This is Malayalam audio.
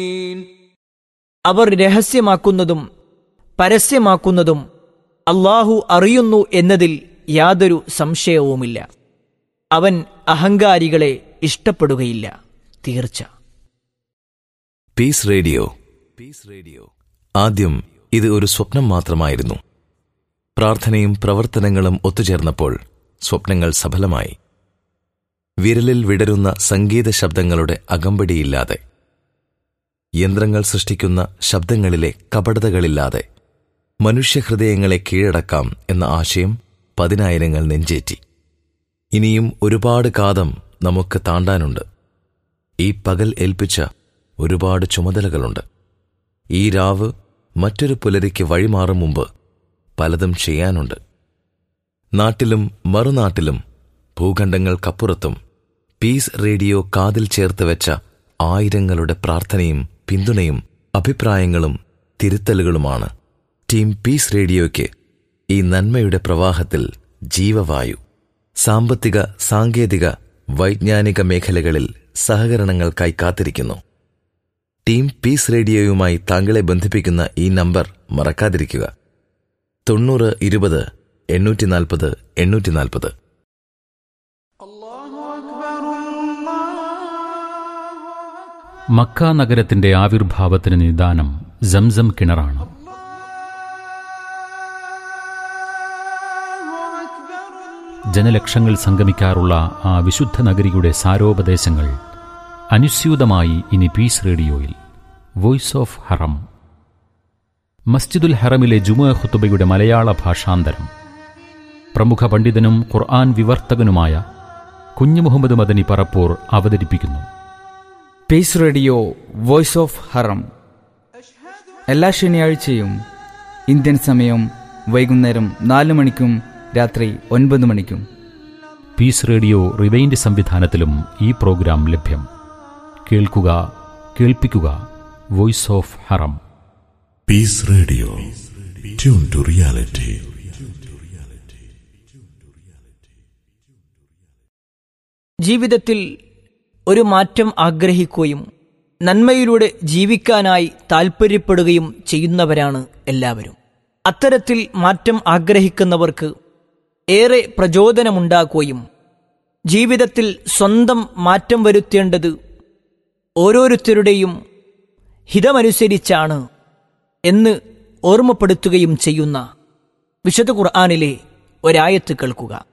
അവർ രഹസ്യമാക്കുന്നതും പരസ്യമാക്കുന്നതും അള്ളാഹു അറിയുന്നു എന്നതിൽ യാതൊരു സംശയവുമില്ല അവൻ അഹങ്കാരികളെ ഇഷ്ടപ്പെടുകയില്ല തീർച്ച പീസ് റേഡിയോ പീസ് റേഡിയോ ആദ്യം ഇത് ഒരു സ്വപ്നം മാത്രമായിരുന്നു പ്രാർത്ഥനയും പ്രവർത്തനങ്ങളും ഒത്തുചേർന്നപ്പോൾ സ്വപ്നങ്ങൾ സഫലമായി വിരലിൽ വിടരുന്ന സംഗീത ശബ്ദങ്ങളുടെ അകമ്പടിയില്ലാതെ യന്ത്രങ്ങൾ സൃഷ്ടിക്കുന്ന ശബ്ദങ്ങളിലെ കപടതകളില്ലാതെ മനുഷ്യഹൃദയങ്ങളെ കീഴടക്കാം എന്ന ആശയം പതിനായിരങ്ങൾ നെഞ്ചേറ്റി ഇനിയും ഒരുപാട് കാതം നമുക്ക് താണ്ടാനുണ്ട് ഈ പകൽ ഏൽപ്പിച്ച ഒരുപാട് ചുമതലകളുണ്ട് ഈ രാവ് മറ്റൊരു പുലരിക്ക് വഴിമാറും മുമ്പ് പലതും ചെയ്യാനുണ്ട് നാട്ടിലും മറുനാട്ടിലും ഭൂഖണ്ഡങ്ങൾക്കപ്പുറത്തും പീസ് റേഡിയോ കാതിൽ ചേർത്ത് വെച്ച ആയിരങ്ങളുടെ പ്രാർത്ഥനയും പിന്തുണയും അഭിപ്രായങ്ങളും തിരുത്തലുകളുമാണ് ടീം പീസ് റേഡിയോയ്ക്ക് ഈ നന്മയുടെ പ്രവാഹത്തിൽ ജീവവായു സാമ്പത്തിക സാങ്കേതിക വൈജ്ഞാനിക മേഖലകളിൽ സഹകരണങ്ങൾക്കായി കാത്തിരിക്കുന്നു ടീം പീസ് റേഡിയോയുമായി താങ്കളെ ബന്ധിപ്പിക്കുന്ന ഈ നമ്പർ മറക്കാതിരിക്കുക തൊണ്ണൂറ് ഇരുപത് എണ്ണൂറ്റി നാൽപ്പത് എണ്ണൂറ്റി നാൽപ്പത് മക്ക നഗരത്തിന്റെ ആവിർഭാവത്തിന് നിദാനം സംസം കിണറാണ് ജനലക്ഷങ്ങൾ സംഗമിക്കാറുള്ള ആ വിശുദ്ധ നഗരിയുടെ സാരോപദേശങ്ങൾ അനുസ്യൂതമായി ഇനി പീസ് റേഡിയോയിൽ വോയിസ് ഓഫ് ഹറം മസ്ജിദുൽ ഹറമിലെ ജുമുഅ ഖുത്തുബയുടെ മലയാള ഭാഷാന്തരം പ്രമുഖ പണ്ഡിതനും ഖുർആൻ വിവർത്തകനുമായ കുഞ്ഞു മുഹമ്മദ് മദനി പറപ്പൂർ അവതരിപ്പിക്കുന്നു peace radio voice of Haram എല്ലാ ശനിയാഴ്ചയും ഇന്ത്യൻ സമയം വൈകുന്നേരം നാല് മണിക്കും രാത്രി ഒൻപത് മണിക്കും പീസ് റേഡിയോ റിവൈൻഡ് സംവിധാനത്തിലും ഈ പ്രോഗ്രാം ലഭ്യം കേൾക്കുക കേൾപ്പിക്കുക voice of Haram Peace Radio. Tune to reality. ജീവിതത്തിൽ ഒരു മാറ്റം ആഗ്രഹിക്കുകയും നന്മയിലൂടെ ജീവിക്കാനായി താൽപ്പര്യപ്പെടുകയും ചെയ്യുന്നവരാണ് എല്ലാവരും അത്തരത്തിൽ മാറ്റം ആഗ്രഹിക്കുന്നവർക്ക് ഏറെ പ്രചോദനമുണ്ടാക്കുകയും ജീവിതത്തിൽ സ്വന്തം മാറ്റം വരുത്തേണ്ടത് ഓരോരുത്തരുടെയും ഹിതമനുസരിച്ചാണ് എന്ന് ഓർമ്മപ്പെടുത്തുകയും ചെയ്യുന്ന വിശുദ്ധ ഖുർആാനിലെ ഒരായത്ത് കേൾക്കുക